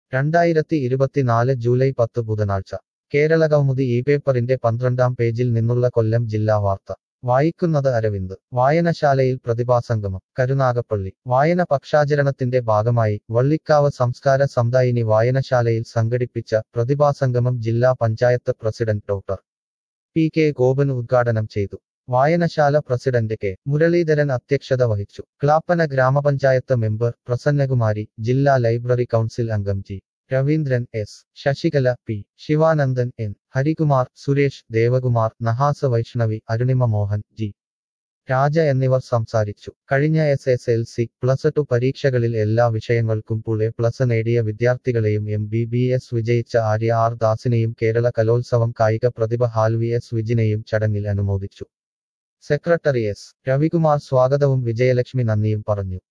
രണ്ടായിരത്തി ഇരുപത്തിനാല് ജൂലൈ പത്ത് ബുധനാഴ്ച കേരള കൗമുദി ഈ പേപ്പറിന്റെ പന്ത്രണ്ടാം പേജിൽ നിന്നുള്ള കൊല്ലം ജില്ലാ വാർത്ത വായിക്കുന്നത് അരവിന്ദ് വായനശാലയിൽ പ്രതിഭാസംഗമം കരുനാഗപ്പള്ളി വായന പക്ഷാചരണത്തിന്റെ ഭാഗമായി വള്ളിക്കാവ് സംസ്കാര സമുദായിനി വായനശാലയിൽ സംഘടിപ്പിച്ച പ്രതിഭാസംഗമം ജില്ലാ panchayat president doctor P K Gopan ഉദ്ഘാടനം ചെയ്തു വായനശാല പ്രസിഡന്റ് കെ മുരളീധരൻ അധ്യക്ഷത വഹിച്ചു ക്ലാപ്പന ഗ്രാമപഞ്ചായത്ത് മെമ്പർ പ്രസന്നകുമാരി ജില്ലാ ലൈബ്രറി കൗൺസിൽ അംഗം G Raveendran S Sasikala P Sivanandan N Harikumar Suresh Devakumar Nahasa Vaishnavi Arunima Mohan G Raja എന്നിവർ സംസാരിച്ചു കഴിഞ്ഞ S S L C plus two പരീക്ഷകളിൽ എല്ലാ വിഷയങ്ങൾക്കും പുൾ എ പ്ലസ് നേടിയ വിദ്യാർത്ഥികളെയും എം ബി ബി എസ് വിജയിച്ച ആര്യ ആർ ദാസിനെയും കേരള കലോത്സവം കായിക പ്രതിഭ ഹാൽവി എസ് വിജിനെയും ചടങ്ങിൽ അനുമോദിച്ചു സെക്രട്ടറി എസ് രവികുമാർ സ്വാഗതവും വിജയലക്ഷ്മി നന്ദിയും പറഞ്ഞു